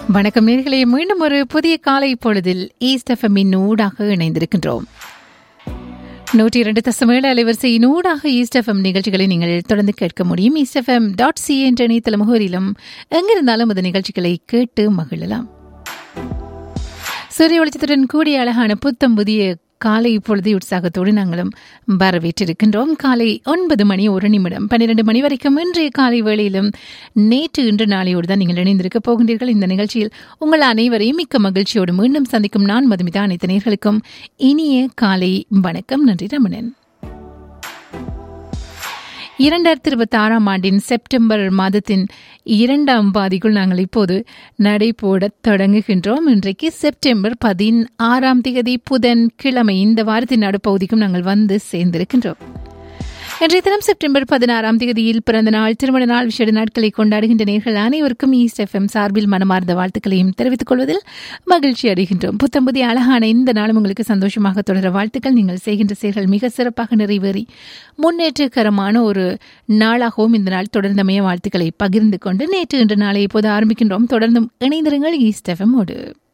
வணக்கம் நேர்களே மீண்டும் ஒரு புதிய காலை பொழுதில் ஈஸ்ட் எஃப்எம்மின் ஊடாக இணைந்திருக்கின்றோம் நூற்றி இரண்டு தசம் ஏழு அலைவரிசையின் ஊடாக ஈஸ்ட் எஃப்எம் நிகழ்ச்சிகளை நீங்கள் தொடர்ந்து கேட்க முடியும் ஈஸ்ட் எஃப்எம் டாட் சி என்ற இணையதள முகவரியிலும் எங்கிருந்தாலும் அந்த நிகழ்ச்சிகளை கேட்டு மகிழலாம் சூரிய வெளிச்சத்துடன் கூடிய அழகான புத்தம் புதிய காலை இப்பொழுது உற்சாகத்தோடு நாங்களும் வரவேற்றிருக்கின்றோம் காலை ஒன்பது மணி ஒரு நிமிடம் பன்னிரண்டு மணி வரைக்கும் இன்றைய காலை வேளையிலும் நேற்று இன்று நாளையோடு தான் நீங்கள் இணைந்திருக்க போகின்றீர்கள் இந்த நிகழ்ச்சியில் உங்கள் அனைவரையும் மிக்க மகிழ்ச்சியோடு மீண்டும் சந்திக்கும் நான் மதுமிதா அனைத்து நேர்களுக்கும் இனிய காலை வணக்கம் நன்றி ரமணன் இரண்டாயிரத்தி இருபத்தி ஆறாம் ஆண்டின் செப்டம்பர் மாதத்தின் இரண்டாம் பாதிக்குள் நாங்கள் இப்போது நடைபோடத் தொடங்குகின்றோம் இன்றைக்கு செப்டம்பர் பதினாறாம் தேதி புதன் கிழமை இந்த வாரத்தின் நடுப்பகுதிக்கும் நாங்கள் வந்து சேர்ந்திருக்கின்றோம் இன்றைய தினம் செப்டம்பர் பதினாறாம் தேதியில் பிறந்த நாள் திருமண நாள் விசேட நாட்களை கொண்டாடுகின்ற நேர்கள் அனைவருக்கும் ஈஸ்ட் எஃப்எம் சார்பில் மனமார்ந்த வாழ்த்துக்களையும் தெரிவித்துக் கொள்வதில் மகிழ்ச்சி அடைகின்றோம் புத்தம் புதிய அழகான இந்த நாளும் உங்களுக்கு சந்தோஷமாக தொடர வாழ்த்துக்கள் நீங்கள் செய்கின்ற செயல்கள் மிக சிறப்பாக நிறைவேறி முன்னேற்றகரமான ஒரு நாளாகவும் இந்த நாள் தொடர்ந்தமைய வாழ்த்துக்களை பகிர்ந்து கொண்டு நேற்று இன்று நாளை இப்போது ஆரம்பிக்கின்றோம் தொடர்ந்தும் இணைந்திருங்கள் ஈஸ்ட் எஃப்எம்மோடு